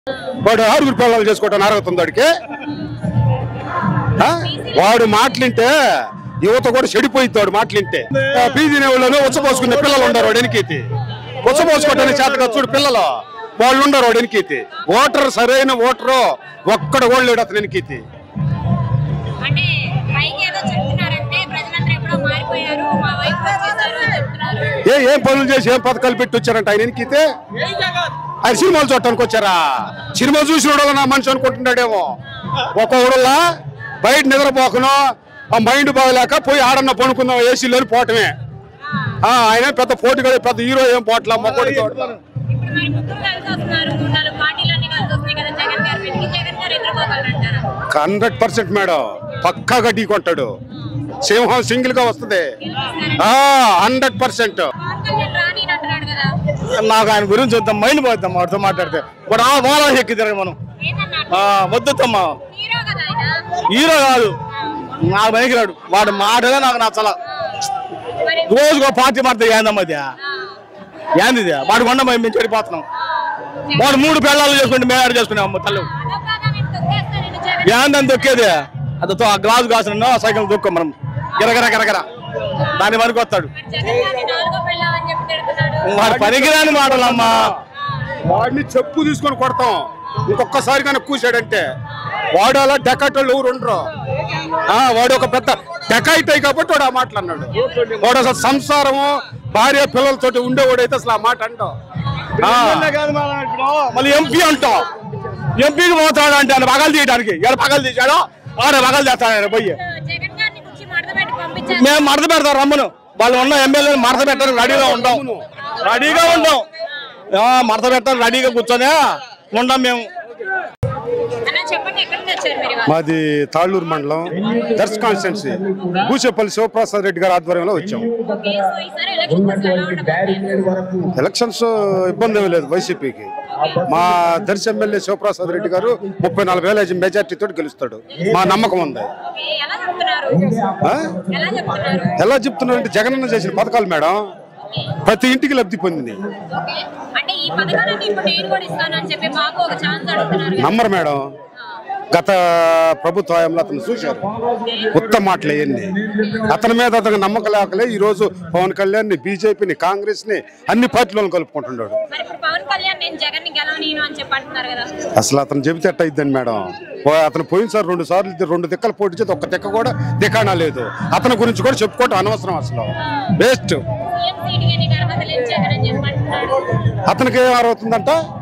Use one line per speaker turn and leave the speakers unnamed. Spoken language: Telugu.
వాడు ఆరుగురు పిల్లలు చేసుకోవటం అర్హత ఉంది వాడికి ఆ? వాడు మాటలింటే యువత కూడా చెడిపోయిద్ది వాడు మాటలింటే పీజీ వాళ్ళు ఉచ్చపోసుకునే పిల్లలు ఉండరు వాడు వెనకైతే ఉచ్చపోసుకోవటానికి చేతగా చూడు పిల్లలు వాళ్ళు ఉండరు వాడు వెనకైతే ఓటర్ సరైన ఓటరు ఒక్కడ కూడా లేడు అతను వెనకైతే
అంటే పైకి ఏదో చెప్తున్నారంటే ప్రజలందరూ ఎప్పుడో మారిపోయారు మా వైపు వచ్చేసారు అని చెప్తున్నారు
ఏ ఏం పనులు చేసి ఏం పథకాలు పెట్టి వచ్చారంట ఆయన వెనకైతే ఆయన సినిమాలు చూడటానికి వచ్చారా సినిమా చూసిన నా మనిషి అనుకుంటున్నాడేమో ఒక్కొక్కడులా బయట నిద్రపోకను ఆ మైండ్ బాగలేక పోయి ఆడన్న పనుకుందాం ఏసీలోని పోవటమే ఆ, ఆయన పెద్ద పోటీ కూడా పెద్ద హీరో ఏం పోట్లా మొక్కడి
ఇప్పుడు మరి ముగ్గురు కలిసి వస్తున్నారు మూడు నాలుగు పార్టీలన్నీ కలిసి వస్తున్నాయి కదా జగన్ గారు పెట్టి జగన్ గారు ఎదుర్కోగలరంటారా
హండ్రెడ్ పర్సెంట్ మేడం పక్కాగా ఢీ కొంటాడు సింహం సింగిల్ గా వస్తుంది హండ్రెడ్ పర్సెంట్
పవన్ కళ్యాణ్ రాని అంటున్నాడు కదా
నాకు ఆయన గురించి వద్దాం మైండ్ పోద్దాం వాడితో మాట్లాడితే వాడు ఆ బాగా ఎక్కిద్దరు మనం
ఏంటన్నా
ఆ, వద్దమ్మా
హీరో కదా ఆయన
హీరో కాదు నాకు పనికిరాడు వాడు మాటలే నాకు నచ్చల
మరి
రోజుకో పార్టీ మారితే ఏందమ్మా ఇది
ఆ,
ఏంది ఇది వాడు కొండ మేము చెడిపోతున్నాం వాడు మూడు పిల్లలు చేసుకుంటే మేము ఆడ చేసుకున్నాం అమ్మ తల్లి
అదో కాదా నేను తొక్కేస్తా నేను జగన్
ఏందని దొక్కేది అదతో ఆ గ్లాస్ కాసిన సైకిల్ దొక్కం మనం గిరగర గిరగర దాని వరకు వస్తాడు
మరి జగన్ గారిని నాలుగో పెళ్ళామని చెప్పి తిడుతున్నాడు
వాడు పనికిరాని మాటలమ్మా
వాడిని చెప్పు తీసుకొని కొడతాం ఇంకొకసారి కనుక కూసాడంటే వాడు అలా డెకాటోళ్ళు ఎవరు ఉండరు ఆ, వాడు ఒక పెద్ద డెకాయిట్ అయ్యి కాబట్టి వాడు ఆ మాటలు అన్నాడు వాడు అసలు సంసారము భార్య పిల్లలతోటి ఉండేవాడైతే అసలు ఆ మాట అంటాం
మళ్ళీ ఎంపీ అంటాం ఎంపీకి పోతాడు అంటే ఆయన పగలు తీయడానికి ఎలా పగలు తీశాడో ఆడ పగలు చేస్తాడు ఆయన పోయి
జగన్ గారిని కుర్చీ మడత పెట్టి పంపించారు
మేము మడత పెడతాం రమ్మను వాళ్ళు ఉన్న ఎమ్మెల్యే మడత పెట్టడానికి రెడీగా ఉంటాం రెడీగా ఉంటాం ఆ, మడత పెట్టాలి రెడీగా కూర్చొని ఉంటాం మేము
అన్న చెప్పండి ఎక్కడి నుంచి వచ్చారు మీరు ఇవాళ?
మాది తాళ్ళూరు మండలం దర్శ కాన్స్టిట్యున్సీ భూచేపల్లి శివప్రసాద్ రెడ్డి గారి ఆధ్వర్యంలో వచ్చాం
ఓకే, సో ఈసారి ఎలక్షన్స్ ఎలా ఉండబోతున్నాయి?
ఎలక్షన్స్ ఇబ్బంది ఏమీ లేదు వైసీపీకి మా దర్శి ఎమ్మెల్యే శివప్రసాద్ రెడ్డి గారు ముప్పై నాలుగు వేల మెజార్టీతో గెలుస్తాడు మా నమ్మకం ఉంది
ఓకే, ఎలా చెప్తున్నారు
ఆ?
ఎలా చెప్తున్నారు
ఎలా చెప్తున్నారంటే జగనన్న చేసిన పథకాలు మేడం ప్రతి ఇంటికి లబ్ధి పొందింది
ఓకే అంటే ఈ పథకాలన్నీ ఇప్పుడు నేను కూడా ఇస్తాను అని చెప్పి మాకు ఒక ఛాన్స్ అడుగుతున్నారు కదా.
నమ్మరు మేడం గత ప్రభుత్వ హయాంలో అతను చూశారు ఉత్తమ మాటలు అవన్నీ అతని మీద అతనికి నమ్మకం లేకలే ఈ రోజు పవన్ కళ్యాణ్ ని బీజేపీని కాంగ్రెస్ ని అన్ని పార్టీలను కలుపుకుంటున్నాడు
మరి ఇప్పుడు పవన్ కళ్యాణ్ నేను జగన్ ని గెలవనీను అని చెప్పి అంటున్నారు కదా
అసలు అతను చెబితే ఎట్ట అయిద్దండి మేడం ఓ అతను పోయినసారి రెండు సార్లు ఇది రెండు దిక్కలు పోటీ చేసి ఒక్క దిక్క కూడా దికాణా లేదు అతని గురించి కూడా చెప్పుకోవటం అనవసరం అసలు వేస్ట్
సీఎం సీట్ కి నీకు అర్హత లేదు జగన్ అని చెప్పి అంటున్నాడు
అతనికి ఏం అర్హత ఉందంట